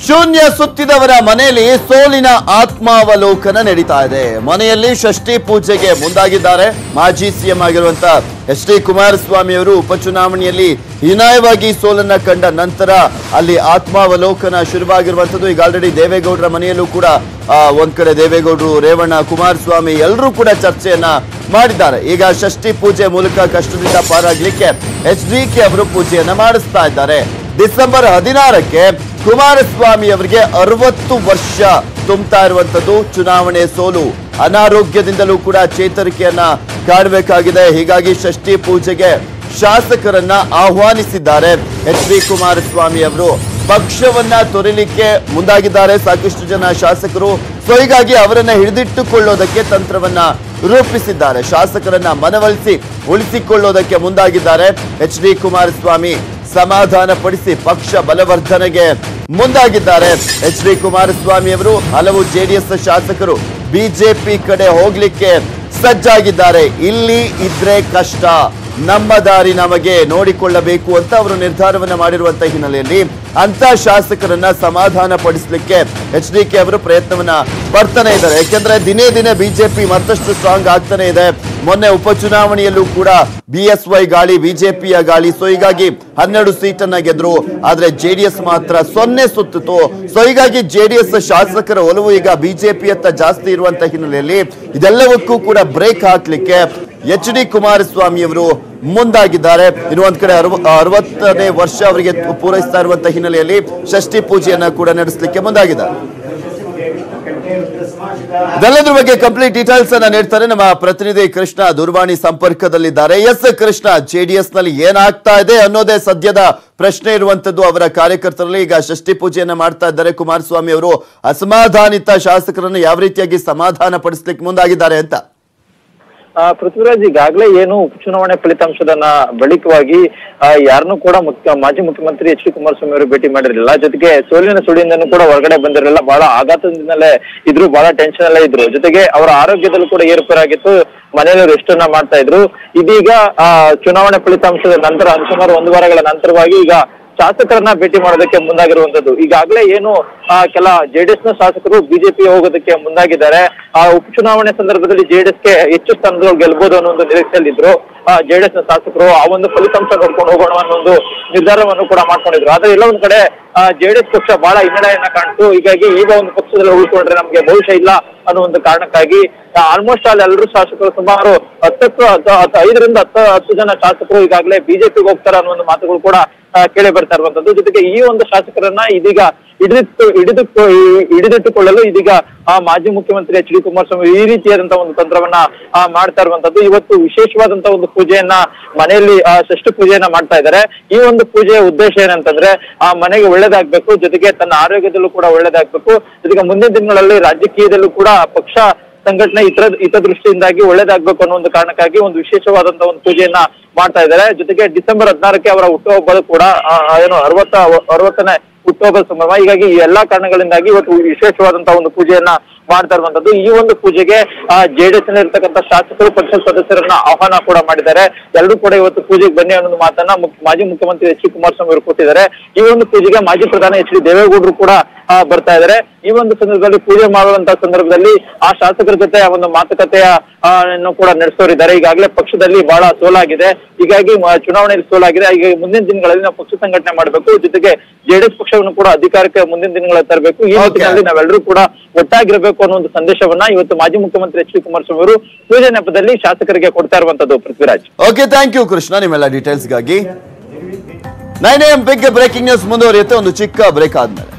ಶೂನ್ಯ ಸುತ್ತಿದವರ ಮನೆಯಲ್ಲಿ ಸೋಲಿನ ಆತ್ಮಾವಲೋಕನ ನಡೀತಾ ಇದೆ ಮನೆಯಲ್ಲಿ ಷಷ್ಠಿ ಪೂಜೆಗೆ ಮುಂದಾಗಿದ್ದಾರೆ ಮಾಜಿ ಸಿಎಂ ಆಗಿರುವಂತ ಎಚ್ ಡಿ ಕುಮಾರಸ್ವಾಮಿ ಅವರು ಉಪಚುನಾವಣೆಯಲ್ಲಿ ಹೀನಾಯವಾಗಿ ಸೋಲನ್ನ ಕಂಡ ನಂತರ ಅಲ್ಲಿ ಆತ್ಮಾವಲೋಕನ ಶುರುವಾಗಿರುವಂತದ್ದು ಈಗ ಆಲ್ರೆಡಿ ದೇವೇಗೌಡರ ಮನೆಯಲ್ಲೂ ಕೂಡ ಆ, ಒಂದ್ ಕಡೆ ದೇವೇಗೌಡರು ರೇವಣ್ಣ ಕುಮಾರಸ್ವಾಮಿ ಎಲ್ಲರೂ ಕೂಡ ಚರ್ಚೆಯನ್ನ ಮಾಡಿದ್ದಾರೆ ಈಗ ಷಷ್ಠಿ ಪೂಜೆ ಮೂಲಕ ಕಷ್ಟದಿಂದ ಪಾರಾಗ್ಲಿಕ್ಕೆ ಎಚ್ ಡಿ ಕೆ ಅವರು ಪೂಜೆಯನ್ನ ಮಾಡಿಸ್ತಾ ಇದ್ದಾರೆ ಡಿಸೆಂಬರ್ ಹದಿನಾರಕ್ಕೆ ಕುಮಾರಸ್ವಾಮಿ ಅವರಿಗೆ ಅರವತ್ತು ವರ್ಷ ತುಂಬುತ್ತಾ ಇರುವಂತದ್ದು ಚುನಾವಣೆ ಸೋಲು ಅನಾರೋಗ್ಯದಿಂದಲೂ ಕೂಡ ಚೇತರಿಕೆಯನ್ನ ಕಾಣಬೇಕಾಗಿದೆ ಹೀಗಾಗಿ ಷಷ್ಠಿ ಪೂಜೆಗೆ ಶಾಸಕರನ್ನ ಆಹ್ವಾನಿಸಿದ್ದಾರೆ ಎಚ್ ಡಿ ಕುಮಾರಸ್ವಾಮಿ ಅವರು ಪಕ್ಷವನ್ನ ತೊರೆಲಿಕ್ಕೆ ಮುಂದಾಗಿದ್ದಾರೆ ಸಾಕಷ್ಟು ಜನ ಶಾಸಕರು ಸೊ ಹೀಗಾಗಿ ಅವರನ್ನ ಹಿಡಿದಿಟ್ಟುಕೊಳ್ಳೋದಕ್ಕೆ ತಂತ್ರವನ್ನ ರೂಪಿಸಿದ್ದಾರೆ ಶಾಸಕರನ್ನ ಮನವೊಲಿಸಿ ಉಳಿಸಿಕೊಳ್ಳೋದಕ್ಕೆ ಮುಂದಾಗಿದ್ದಾರೆ ಎಚ್ ಡಿ ಕುಮಾರಸ್ವಾಮಿ ಸಮಾಧಾನ ಪಡಿಸಿ ಪಕ್ಷ ಬಲವರ್ಧನೆಗೆ ಮುಂದಾಗಿದ್ದಾರೆ ಎಚ್ ಡಿ ಕುಮಾರಸ್ವಾಮಿ ಅವರು ಹಲವು ಜೆಡಿಎಸ್ ಶಾಸಕರು ಬಿಜೆಪಿ ಕಡೆ ಹೋಗ್ಲಿಕ್ಕೆ ಸಜ್ಜಾಗಿದ್ದಾರೆ ಇಲ್ಲಿ ಇದ್ರೆ ಕಷ್ಟ ನಮ್ಮ ದಾರಿ ನಮಗೆ ನೋಡಿಕೊಳ್ಳಬೇಕು ಅಂತ ಅವರು ನಿರ್ಧಾರವನ್ನ ಮಾಡಿರುವಂತ ಹಿನ್ನೆಲೆಯಲ್ಲಿ ಅಂತ ಶಾಸಕರನ್ನ ಸಮಾಧಾನ ಪಡಿಸಲಿಕ್ಕೆ ಎಚ್ ಡಿ ಕೆ ಅವರು ಪ್ರಯತ್ನವನ್ನ ಪಡ್ತಾನೆ ಇದ್ದಾರೆ ಯಾಕೆಂದ್ರೆ ದಿನೇ ದಿನೇ ಬಿಜೆಪಿ ಮತ್ತಷ್ಟು ಸ್ಟ್ರಾಂಗ್ ಆಗ್ತಾನೆ ಇದೆ ಮೊನ್ನೆ ಉಪಚುನಾವಣೆಯಲ್ಲೂ ಕೂಡ ಬಿ ಎಸ್ ವೈ ಗಾಳಿ ಬಿಜೆಪಿಯ ಗಾಳಿ ಸೊ ಹೀಗಾಗಿ ಹನ್ನೆರಡು ಸೀಟನ್ನ ಗೆದ್ರು ಆದ್ರೆ ಜೆಡಿಎಸ್ ಮಾತ್ರ ಸೊನ್ನೆ ಸುತ್ತಿತು ಸೊ ಹೀಗಾಗಿ ಜೆಡಿಎಸ್ ಶಾಸಕರ ಒಲವು ಈಗ ಬಿಜೆಪಿಯತ್ತ ಜಾಸ್ತಿ ಇರುವಂತ ಹಿನ್ನೆಲೆಯಲ್ಲಿ ಇದೆಲ್ಲವಕ್ಕೂ ಕೂಡ ಬ್ರೇಕ್ ಹಾಕ್ಲಿಕ್ಕೆ ಎಚ್ ಡಿ ಕುಮಾರಸ್ವಾಮಿ ಅವರು ಮುಂದಾಗಿದ್ದಾರೆ ಇನ್ನು ಒಂದ್ ಕಡೆ ಅರವ- ಅರವತ್ತನೇ ವರ್ಷ ಅವರಿಗೆ ಪೂರೈಸ್ತಾ ಇರುವಂತ ಹಿನ್ನೆಲೆಯಲ್ಲಿ ಷಷ್ಠಿ ಪೂಜೆಯನ್ನ ಕೂಡ ನಡೆಸಲಿಕ್ಕೆ ಮುಂದಾಗಿದ್ದಾರೆ ಇದೆಲ್ಲದ್ರ ಬಗ್ಗೆ ಕಂಪ್ಲೀಟ್ ಡೀಟೇಲ್ಸ್ ಅನ್ನ ನೀಡ್ತಾರೆ ನಮ್ಮ ಪ್ರತಿನಿಧಿ ಕೃಷ್ಣ ದೂರವಾಣಿ ಸಂಪರ್ಕದಲ್ಲಿದ್ದಾರೆ ಎಸ್ ಕೃಷ್ಣ ಜೆಡಿಎಸ್ ನಲ್ಲಿ ಏನಾಗ್ತಾ ಇದೆ ಅನ್ನೋದೇ ಸದ್ಯದ ಪ್ರಶ್ನೆ ಇರುವಂತದ್ದು ಅವರ ಕಾರ್ಯಕರ್ತರಲ್ಲಿ ಈಗ ಷಷ್ಠಿ ಪೂಜೆಯನ್ನ ಮಾಡ್ತಾ ಇದ್ದಾರೆ ಕುಮಾರಸ್ವಾಮಿ ಅವರು ಅಸಮಾಧಾನಿತ ಶಾಸಕರನ್ನು ಯಾವ ರೀತಿಯಾಗಿ ಸಮಾಧಾನ ಪಡಿಸ್ಲಿಕ್ಕೆ ಮುಂದಾಗಿದ್ದಾರೆ ಅಂತ ಆ, ಪೃಥ್ವಿರಾಜ್ ಈಗಾಗಲೇ ಏನು ಉಪಚುನಾವಣೆ ಫಲಿತಾಂಶದ ನ- ಬಳಿಕವಾಗಿ ಆ, ಯಾರನ್ನೂ ಕೂಡ ಮುಖ್ಯ ಮಾಜಿ ಮುಖ್ಯಮಂತ್ರಿ ಎಚ್ ಡಿ ಕುಮಾರಸ್ವಾಮಿ ಅವರು ಭೇಟಿ ಮಾಡಿರಲಿಲ್ಲ ಜೊತೆಗೆ ಸೋಲಿನ ಸುಳಿಯಿಂದನೂ ಕೂಡ ಹೊರಗಡೆ ಬಂದಿರಲಿಲ್ಲ ಬಹಳ ಆಘಾತದಿಂದಲೇ ಇದ್ರು ಬಹಳ ಟೆನ್ಷನ್ ಅಲ್ಲೇ ಇದ್ರು ಜೊತೆಗೆ ಅವರ ಆರೋಗ್ಯದಲ್ಲೂ ಕೂಡ ಏರುಪೇರಾಗಿತ್ತು ಮನೆಯಲ್ಲಿ ರೆಸ್ಟ್ ಅನ್ನ ಮಾಡ್ತಾ ಇದ್ರು ಇದೀಗ ಆ, ಚುನಾವಣೆ ಫಲಿತಾಂಶದ ನಂತರ ಅದು ಸುಮಾರು ಒಂದು ವಾರಗಳ ನಂತರವಾಗಿ ಈಗ ಶಾಸಕರನ್ನ ಭೇಟಿ ಮಾಡೋದಕ್ಕೆ ಮುಂದಾಗಿರುವಂತದ್ದು ಈಗಾಗಲೇ ಏನು ಆ, ಕೆಲ ಜೆಡಿಎಸ್ ನ ಶಾಸಕರು ಬಿಜೆಪಿ ಹೋಗೋದಕ್ಕೆ ಮುಂದಾಗಿದ್ದಾರೆ ಆ ಉಪಚುನಾವಣೆ ಸಂದರ್ಭದಲ್ಲಿ ಜೆಡಿಎಸ್ ಗೆ ಹೆಚ್ಚು ಸ್ಥಾನಗಳು ಗೆಲ್ಬಹುದು ಅನ್ನೋ ಒಂದು ನಿರೀಕ್ಷೆಯಲ್ಲಿದ್ರು ಜೆಡಿಎಸ್ ನ ಶಾಸಕರು ಆ ಒಂದು ಫಲಿತಾಂಶ ನೋಡ್ಕೊಂಡು ಹೋಗೋಣ ಅನ್ನೋ ಒಂದು ನಿರ್ಧಾರವನ್ನು ಕೂಡ ಮಾಡ್ಕೊಂಡಿದ್ರು ಆದ್ರೆ ಎಲ್ಲ ಒಂದ್ ಕಡೆ ಜೆಡಿಎಸ್ ಪಕ್ಷ ಬಹಳ ಹಿನ್ನಡೆಯನ್ನ ಕಾಣ್ತು ಹೀಗಾಗಿ ಈಗ ಒಂದು ಪಕ್ಷದಲ್ಲಿ ಉಳ್ಕೊಂಡ್ರೆ ನಮ್ಗೆ ಭವಿಷ್ಯ ಇಲ್ಲ ಅನ್ನೋ ಒಂದು ಕಾರಣಕ್ಕಾಗಿ ಆಲ್ಮೋಸ್ಟ್ ಆಲ್ ಎಲ್ಲರೂ ಶಾಸಕರು ಸುಮಾರು ಹತ್ತತ್ತು ಹತ್ತು- ಹತ್ತು- ಐದರಿಂದ ಹತ್ತು ಹತ್ತು ಜನ ಶಾಸಕರು ಈಗಾಗಲೇ ಬಿಜೆಪಿಗೆ ಹೋಗ್ತಾರೆ ಅನ್ನೋ ಒಂದು ಮಾತುಗಳು ಕೂಡ ಆ, ಕೇಳಿ ಬರ್ತಾ ಇರುವಂತದ್ದು ಜೊತೆಗೆ ಈ ಒಂದು ಶಾಸಕರನ್ನ ಇದೀಗ ಹಿಡಿದಿಟ್ಟು ಹಿಡಿದು ಹಿಡಿದಿಟ್ಟುಕೊಳ್ಳಲು ಇದೀಗ ಆ ಮಾಜಿ ಮುಖ್ಯಮಂತ್ರಿ ಎಚ್ ಡಿ ಕುಮಾರಸ್ವಾಮಿ ಈ ರೀತಿಯಾದಂತಹ ಒಂದು ತಂತ್ರವನ್ನ ಆ, ಮಾಡ್ತಾ ಇರುವಂತದ್ದು ಇವತ್ತು ವಿಶೇಷವಾದಂತಹ ಒಂದು ಪೂಜೆಯನ್ನ ಮನೆಯಲ್ಲಿ ಆ, ಷಷ್ಠಿ ಪೂಜೆಯನ್ನ ಮಾಡ್ತಾ ಇದ್ದಾರೆ ಈ ಒಂದು ಪೂಜೆಯ ಉದ್ದೇಶ ಏನಂತಂದ್ರೆ ಆ ಮನೆಗೆ ಒಳ್ಳೇದಾಗ್ಬೇಕು ಜೊತೆಗೆ ತನ್ನ ಆರೋಗ್ಯದಲ್ಲೂ ಕೂಡ ಒಳ್ಳೇದಾಗ್ಬೇಕು ಜೊತೆಗೆ ಮುಂದಿನ ದಿನಗಳಲ್ಲಿ ರಾಜಕೀಯದಲ್ಲೂ ಕೂಡ ಪಕ್ಷ ಸಂಘಟನೆ ಇತರ ಹಿತದೃಷ್ಟಿಯಿಂದಾಗಿ ಒಳ್ಳೇದಾಗ್ಬೇಕು ಅನ್ನೋ ಒಂದು ಕಾರಣಕ್ಕಾಗಿ ಒಂದು ವಿಶೇಷವಾದಂತಹ ಒಂದು ಪೂಜೆಯನ್ನ ಮಾಡ್ತಾ ಇದ್ದಾರೆ ಜೊತೆಗೆ ಡಿಸೆಂಬರ್ ಹದಿನಾರಕ್ಕೆ ಅವರ ಹುಟ್ಟುಹಬ್ಬದ ಕೂಡ ಆ, ಏನು ಅರವತ್ತ ಅರವತ್ತನೇ ಹುಟ್ಟುಹಬ್ಬದ ಸಂಭ್ರಮ ಹೀಗಾಗಿ ಈ ಎಲ್ಲಾ ಕಾರಣಗಳಿಂದಾಗಿ ಇವತ್ತು ವಿಶೇಷವಾದಂತಹ ಒಂದು ಪೂಜೆಯನ್ನ ಮಾಡ್ತಾ ಇರುವಂತದ್ದು ಈ ಒಂದು ಪೂಜೆಗೆ ಜೆಡಿಎಸ್ ಇರ್ತಕ್ಕಂಥ ಶಾಸಕರು ಪರಿಷತ್ ಸದಸ್ಯರನ್ನ ಆಹ್ವಾನ ಕೂಡ ಮಾಡಿದ್ದಾರೆ ಎಲ್ಲರೂ ಕೂಡ ಇವತ್ತು ಪೂಜೆಗೆ ಬನ್ನಿ ಅನ್ನೋ ಒಂದು ಮಾತನ್ನ ಮುಖ್ಯ- ಮಾಜಿ ಮುಖ್ಯಮಂತ್ರಿ ಎಚ್ ಡಿ ಕುಮಾರಸ್ವಾಮಿ ಅವರು ಕೊಟ್ಟಿದ್ದಾರೆ ಈ ಒಂದು ಪೂಜೆಗೆ ಮಾಜಿ ಪ್ರಧಾನಿ ಎಚ್ ಡಿ ದೇವೇಗೌಡರು ಕೂಡ ಆ, ಬರ್ತಾ ಇದ್ದಾರೆ ಈ ಒಂದು ಸಂದರ್ಭದಲ್ಲಿ ಪೂಜೆ ಮಾಡುವಂತಹ ಸಂದರ್ಭದಲ್ಲಿ ಆ ಶಾಸಕರ ಜೊತೆ ಆ ಒಂದು ಮಾತುಕತೆಯ ಆ, ಅನ್ನು ಕೂಡ ನಡೆಸೋರಿದ್ದಾರೆ ಈಗಾಗಲೇ ಪಕ್ಷದಲ್ಲಿ ಬಹಳ ಸೋಲಾಗಿದೆ ಹೀಗಾಗಿ ಮ- ಚುನಾವಣೆಯಲ್ಲಿ ಸೋಲಾಗಿದೆ ಈಗ ಮುಂದಿನ ದಿನಗಳಲ್ಲಿ ನಾವು ಪಕ್ಷ ಸಂಘಟನೆ ಮಾಡಬೇಕು ಜೊತೆಗೆ ಜೆಡಿಎಸ್ ಪಕ್ಷವನ್ನು ಕೂಡ ಅಧಿಕಾರಕ್ಕೆ ಮುಂದಿನ ದಿನಗಳಲ್ಲಿ ತರಬೇಕು ಈ Okay. ನಿಟ್ಟಿನಲ್ಲಿ ನಾವೆಲ್ಲರೂ ಕೂಡ ಒಟ್ಟಾಗಿರಬೇಕು ಅನ್ನೋ ಒಂದು ಸಂದೇಶವನ್ನ ಇವತ್ತು ಮಾಜಿ ಮುಖ್ಯಮಂತ್ರಿ ಎಚ್ ಡಿ ಕುಮಾರಸ್ವಾಮಿ ಅವರು ಪೂಜೆ ನೆಪದಲ್ಲಿ ಶಾಸಕರಿಗೆ ಕೊಡ್ತಾ ಇರುವಂತದ್ದು Prithviraj okay thank you Krishna ನಿಮ್ಮೆಲ್ಲ ಡೀಟೇಲ್ಸ್ಗಾಗಿ nine M big breaking news ಮುಂದುವರಿಯುತ್ತೆ ಒಂದು ಚಿಕ್ಕ ಬ್ರೇಕ್ ಆದ್ಮೇಲೆ